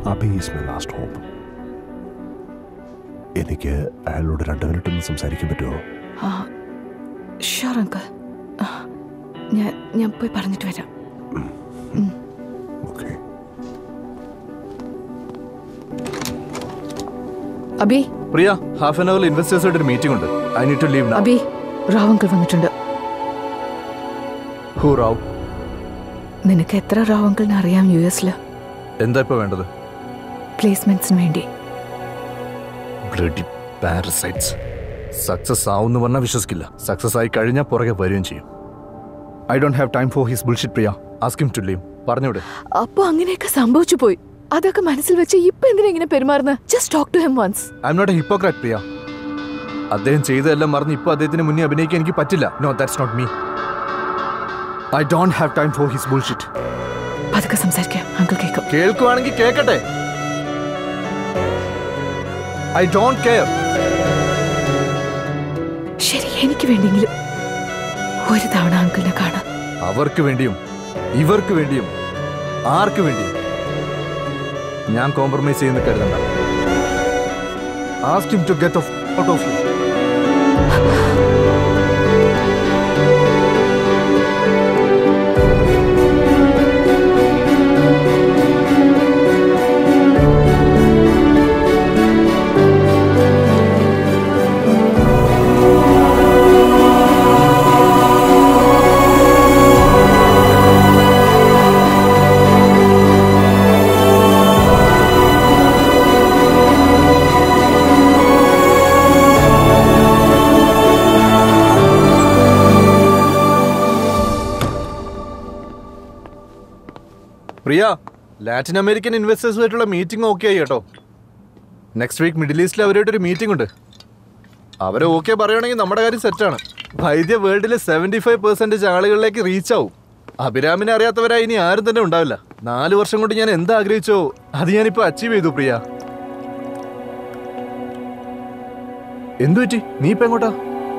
Abi is my last hope എനിക്ക് അയാളോട് രണ്ട് മിനിറ്റ് ഒന്ന് സംസാരിക്കാൻ പറ്റുമോ ആ ഷുവർ അങ്കിൾ ഞാൻ ഞാൻ പോയി പറഞ്ഞിട്ട് വരാം okay Abhi Priya half an അവറിൽ ഇൻവെസ്റ്റേഴ്സായിട്ട് ഒരു മീറ്റിംഗ് ഉണ്ട് I need to leave Abhi Rao uncle വന്നിട്ടുണ്ട് ഹൂ റാവ് നിനക്ക് എത്ര റാവ് അങ്കിളിനെ അറിയാം യു എസിൽ എന്താ ഇപ്പൊ വേണ്ടത് പ്ലേസ്മെന്റ്സിന് വേണ്ടി ബ്ലഡി പാരസൈറ്റ്സ് സക്സസ് ആവുമെന്ന് പറഞ്ഞാൽ വിശ്വസിക്കില്ല സക്സസ് ആയി കഴിഞ്ഞാൽ പുറകെ വരികയും ചെയ്യും I don't have time for his bullshit Priya ask him to leave പറഞ്ഞൂടെ അപ്പൊ അങ്ങനെയൊക്കെ സംഭവിച്ചു പോയി അതൊക്കെ മനസ്സിൽ വെച്ച് ഇപ്പൊ എന്തിനാ ഇങ്ങനെ പെരുമാറുന്നത് just talk to him once I'm not a hypocrite Priya അദ്ദേഹം ചെയ്തതെല്ലാം മറന്ന് ഇപ്പൊ അദ്ദേഹത്തിന് മുന്നേ അഭിനയിക്കാൻ എനിക്ക് പറ്റില്ല no that's not me I don't have time for his bullshit പതുക്കെ സംസാരിക്കാം അങ്കിൾ കേൾക്കും കേൾക്കുവാണെങ്കിൽ കേൾക്കട്ടെ ഐ ഡോണ്ട് കെയർ ശരി എനിക്ക് വേണ്ടിയെങ്കിലും ഒരു തവണ അങ്കിളിനെ കാണാം അവർക്ക് വേണ്ടിയും ഇവർക്ക് വേണ്ടിയും ആർക്ക് വേണ്ടിയും ഞാൻ കോംപ്രമൈസ് ചെയ്യുന്ന കരുതണ്ട ask him to get off out of you Priya Latin American ഇൻവെസ്റ്റേഴ്സുമായിട്ടുള്ള മീറ്റിംഗ് ഓക്കെ ആയി കേട്ടോ നെക്സ്റ്റ് വീക്ക് മിഡിൽ ഈസ്റ്റിൽ അവരായിട്ടൊരു മീറ്റിംഗ് ഉണ്ട് അവരെ ഓക്കെ പറയുകയാണെങ്കിൽ നമ്മുടെ കാര്യം സെറ്റാണ് വൈദ്യ വേൾഡിലെ സെവൻറ്റി ഫൈവ് പെർസെൻറ്റേജ് ആളുകളിലേക്ക് റീച്ച് ആവും അഭിരാമിനെ അറിയാത്തവരായി ഇനി ആരും തന്നെ ഉണ്ടാവില്ല നാല് വർഷം കൊണ്ട് ഞാൻ എന്താ ആഗ്രഹിച്ചോ അത് ഞാനിപ്പോ അച്ചീവ് ചെയ്തു പ്രിയ എന്തു പറ്റി നീ ഇപ്പൊ എങ്ങോട്ടാ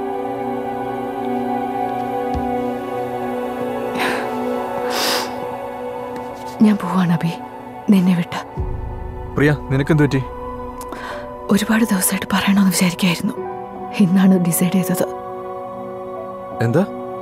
ഞാൻ പോവാണ് അബി നിന്നെ വിട്ട് പ്രിയ നിനക്കെന്തു പറ്റി ഒരുപാട് ദിവസമായിട്ട് പറയണമെന്ന് വിചാരിക്കായിരുന്നു ഇന്നാണ് ഡിസൈഡ് ചെയ്തത് എന്താ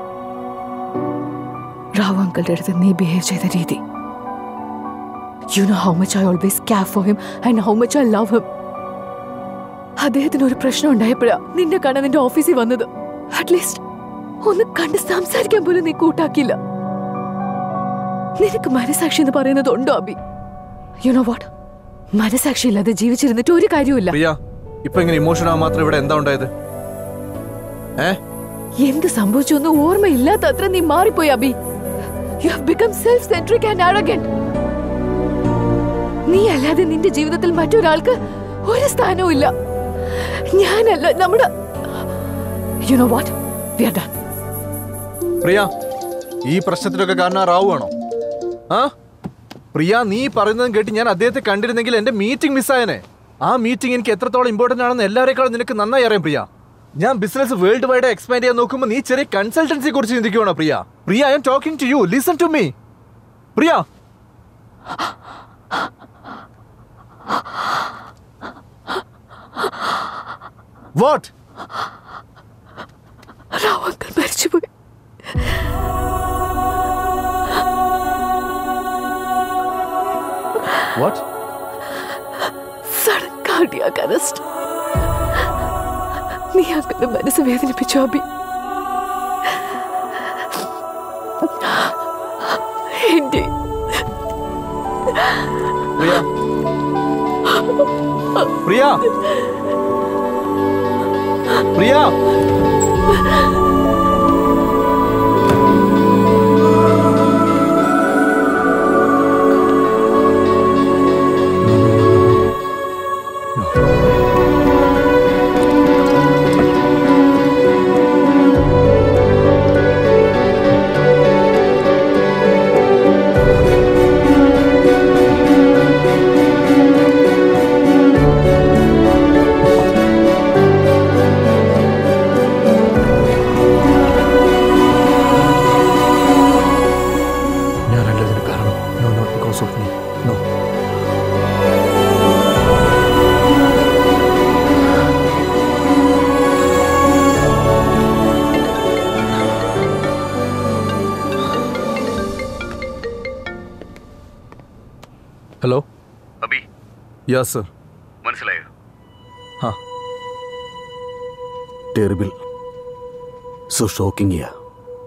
റാവു അങ്കിളുടെ അടുത്ത് നീ ബിഹേവ് ചെയ്ത രീതി you know how much I always care for him and how much I love him അദ്ദേഹത്തിന് ഒരു പ്രശ്നം ഉണ്ടായപ്പോഴാ നിന്നെ കാണാൻ നിന്റെ ഓഫീസിൽ വന്നത് അറ്റ്ലീസ്റ്റ് ഒന്ന് കണ്ട് സംസാരിക്കാൻ പോലും നീ കൂട്ടാക്കില്ല നിനക്ക് മനസാക്ഷി എന്ന് പറയുന്നത് ഉണ്ടോ അബി യു നോ വാട്ട് മനസാക്ഷി ഇല്ലാതെ ജീവിച്ചിരുന്നിട്ട് ഒരു കാര്യമില്ല പ്രിയ ഇപ്പൊ ഇങ്ങനെ ഇമോഷൻ ആവാൻ മാത്രം ഇവിടെ എന്താ ഉണ്ടായത് ഏ എന്ത് സംഭവിച്ചു എന്ന് ഓർമ്മയില്ലാത്ത അത്ര നീ മാറിപ്പോയി Abhi you have become self centric and arrogant നീ അല്ലാതെ നിന്റെ ജീവിതത്തിൽ മറ്റൊരാൾക്ക് ഒരു സ്ഥാനവും ഇല്ല ഞാനല്ല നമ്മുടെ you know what we are done Priya ഈ പ്രശ്നത്തിനൊക്കെ കാരണം ആ റാവു ആണോ ആ പ്രിയ നീ പറയുന്നതും കേട്ട് ഞാൻ അദ്ദേഹത്തെ കണ്ടിരുന്നെങ്കിൽ എന്റെ മീറ്റിംഗ് മിസ്സായനെ ആ മീറ്റിംഗ് എനിക്ക് എത്രത്തോളം ഇമ്പോർട്ടന്റ് ആണെന്ന് എല്ലാവരെക്കാളും നിനക്ക് നന്നായി അറിയാം പ്രിയ ഞാൻ ബിസിനസ് വേൾഡ് വൈഡ് എക്സ്പാൻഡ് ചെയ്യാൻ നോക്കുമ്പോൾ നീ ചെറിയ കൺസൾട്ടൻസിയെ കുറിച്ച് ചിന്തിക്കുവാണോ Priya Priya I am talking to you listen to me Priya what Rao uncle മരിച്ചുപോയി വാട്ട് സഡൻ കാർഡിയാക് അറസ്റ്റ് നീ അങ്കിളുടെ മനസ്സ് വേദനിപ്പിച്ചു അബി എന്റെ പ്രിയ പ്രിയ പ്രിയ ഞാനല്ല ഇതിന് കാരണം no not because of me no hello Abhi yes sir മനസ്സിലായോ ഹാ terrible so shocking yeah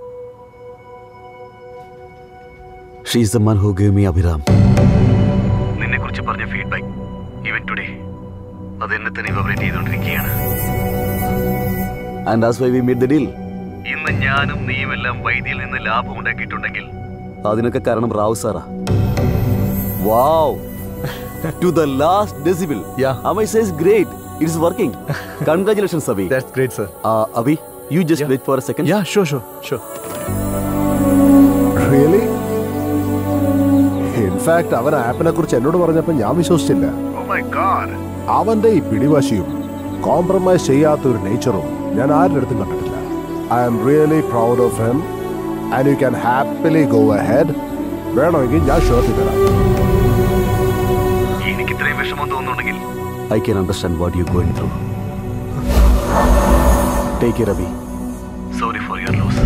she's the man who gave me Abhiram നിന്നെ കുറിച്ച് പറഞ്ഞ ഫീഡ്ബാക്ക് ഈവൻ ടുഡേ അത് എന്നെ തന്നെ ഇവറേറ്റ് ചെയ്തുകൊണ്ടിരിക്കുകയാണ് and as why we made the deal ഇന്ന് ഞാനും നീയും എല്ലാം വൈദ്യയിൽ നിന്ന് ലാഭം ഉണ്ടാക്കിയിട്ടുണ്ടെങ്കിൽ അതിനൊക്കെ കാരണം റാവു സാറാ wow to the last decibel Yeah. അമൈ says great it's working congratulations Abhi that's great sir Abhi you just wait for a second yeah sure sure sure really in fact അവൻ ആപ്പിനെ കുറിച്ച് എന്നോട് പറഞ്ഞപ്പോൾ ഞാൻ വിശ്വസിച്ചില്ല അവന്റെ ഈ പിടിവാശിയും കോംപ്രമൈസ് ചെയ്യാത്ത ഒരു നേച്ചറും ഞാൻ ആരുടെ അടുത്തും കണ്ടിട്ടില്ല I am really proud of him and you can happily go ahead വേണമെങ്കിൽ ഞാൻ ഷർട്ട് തരാം എനിക്ക് ഇത്രയും വിഷമം തോന്നുന്നുണ്ടെങ്കിൽ I can understand what you going through take care Abhi sorry for your loss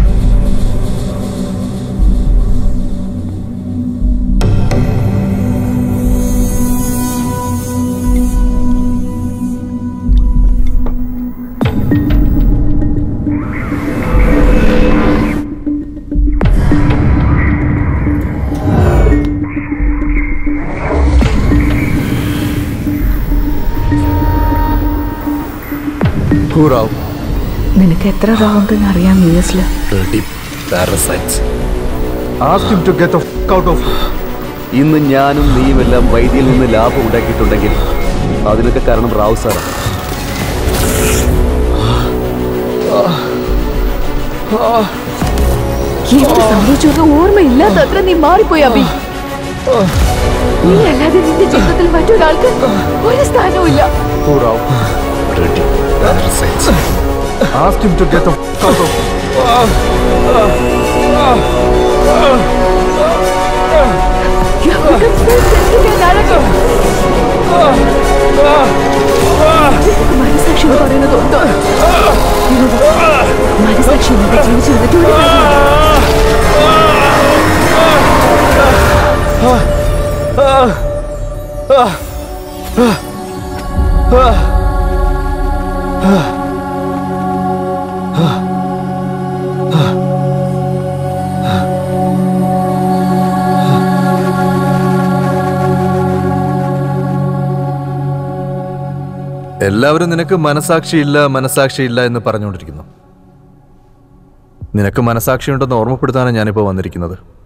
who Rao നിനക്ക് എത്ര റാവുണ്ടെന്ന് അറിയാം യു എസിൽ parasites ask him to get out of ഇന്ന് ഞാനും നീയും എല്ലാം വൈദ്യയിൽ നിന്ന് ലാഭം ഉണ്ടാക്കിയിട്ടുണ്ടെങ്കിൽ അതിനൊക്കെ കാരണം റാവു സാറാണ് എന്ത് സംഭവിച്ചു ഓർമ്മയില്ലാത്തത്ര നീ മാറിപ്പോയി അബി നീ അല്ലാതെ നിന്റെ ജീവിതത്തിൽ മറ്റൊരാൾക്ക് ഒരു സ്ഥാനവും ഇല്ല who Rao ask him to get out of You have become so sensitive and arrogant. നിനക്ക് മനസാക്ഷി എന്ന് പറയുന്നത് ഉണ്ടോ You know what? മനസാക്ഷി ഇല്ലാതെ ജീവിച്ചു വന്നിട്ട് ഒരു കാര്യമില്ല. എല്ലാവരും നിനക്ക് മനസാക്ഷിയില്ല മനസാക്ഷിയില്ല എന്ന് പറഞ്ഞുകൊണ്ടിരിക്കുന്നു നിനക്ക് മനസാക്ഷിയുണ്ടെന്ന് ഓർമ്മപ്പെടുത്താനാണ് ഞാനിപ്പോൾ വന്നിരിക്കുന്നത്